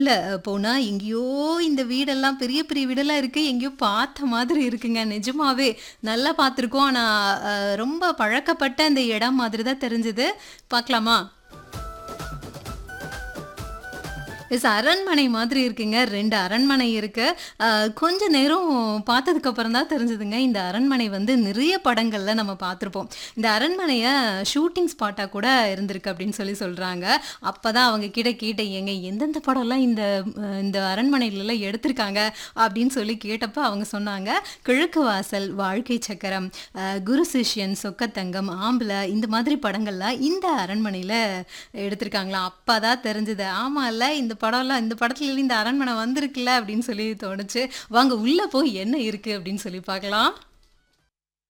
இல்ல போனா எங்கேயோ இந்த வீடெல்லாம் பெரிய பெரிய வீடெல்லாம் இருக்கு. எங்கேயோ பார்த்த மாதிரி இருக்குங்க. நிஜமாவே. நல்லா பார்த்துருக்கோம். ஆனா அ ரொம்ப பழக்கப்பட்ட அந்த இடம் மாதிரி தான் தெரிஞ்சது. பார்க்கலாமா? எஸ் அரண்மனை மாதிரி இருக்குங்க. 2 அரண்மனை இருக்கு. அ கொஞ்ச நேரம் பார்த்ததுக்கு அப்புறம் தான் தெரிஞ்சதுங்க. இந்த அரண்மனை வந்து நிறைய படங்கள்ல நம்ம பார்த்துருப்போம். இந்த அரண்மனைய ஷூட்டிங் ஸ்பாட்டா கூட இருந்திருக்கு அப்படின்னு சொல்லி சொல்றாங்க. அப்பதான் அவங்க கிட்ட கேட்டேன். ஏங்க எந்தெந்த படம்லாம் இந்த அ இந்த அரண்மனையிலலாம் எடுத்திருக்காங்க அப்படின்னு சொல்லி கேட்டப்ப அவங்க சொன்னாங்க. கிழக்கு வாசல், வாழ்க்கை சக்கரம், அ குரு சிஷ்யன், சொக்கத்தங்கம், ஆம்பள இந்த மாதிரி படங்கள்லாம் இந்த அரண்மனையில எடுத்திருக்காங்களாம். அப்பதான் தெரிஞ்சது. ஆமால்ல இந்த படம்லாம் இந்த படத்துல இந்த அரண்மனை வந்திருக்குல்ல அப்படின்னு சொல்லி தோணுச்சு. வாங்க உள்ள போய் என்ன இருக்கு அப்படின்னு சொல்லி பார்க்கலாம்.